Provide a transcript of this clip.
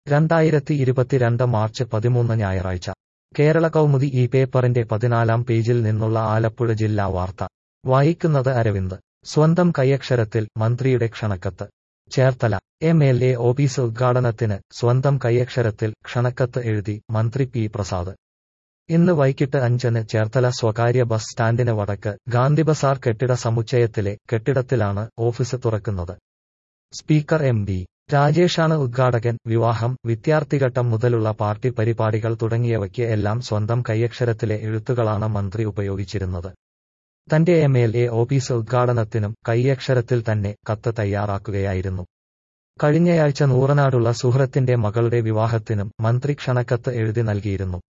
രണ്ടായിരത്തി ഇരുപത്തിരണ്ട് മാർച്ച് പതിമൂന്ന് ഞായറാഴ്ച കേരള കൗമുദി ഈ പേപ്പറിന്റെ പതിനാലാം പേജിൽ നിന്നുള്ള ആലപ്പുഴ ജില്ലാ വാർത്ത വായിക്കുന്നത് അരവിന്ദ് സ്വന്തം കൈയക്ഷരത്തിൽ മന്ത്രിയുടെ ക്ഷണക്കത്ത് Cherthala M L A office ഉദ്ഘാടനത്തിന് സ്വന്തം കൈയക്ഷരത്തിൽ ക്ഷണക്കത്ത് എഴുതി മന്ത്രി പി പ്രസാദ് ഇന്ന് വൈകിട്ട് അഞ്ചിന് ചേർത്തല സ്വകാര്യ ബസ് സ്റ്റാൻഡിന് വടക്ക് ഗാന്ധിബസാർ കെട്ടിട സമുച്ചയത്തിലെ കെട്ടിടത്തിലാണ് ഓഫീസ് തുറക്കുന്നത് സ്പീക്കർ എം ബി രാജേഷാണ് ഉദ്ഘാടകൻ വിവാഹം വിദ്യാർത്ഥിഘട്ടം മുതലുള്ള പാർട്ടി പരിപാടികൾ തുടങ്ങിയവയ്ക്ക് എല്ലാം സ്വന്തം കൈയക്ഷരത്തിലെ എഴുത്തുകളാണ് മന്ത്രി ഉപയോഗിച്ചിരുന്നത് തന്റെ എം എൽ എ ഓഫീസ് ഉദ്ഘാടനത്തിനും കൈയക്ഷരത്തിൽ തന്നെ കത്ത് തയ്യാറാക്കുകയായിരുന്നു കഴിഞ്ഞയാഴ്ച നൂറനാടുള്ള സുഹൃത്തിന്റെ മകളുടെ വിവാഹത്തിനും മന്ത്രി ക്ഷണക്കത്ത് എഴുതി നൽകിയിരുന്നു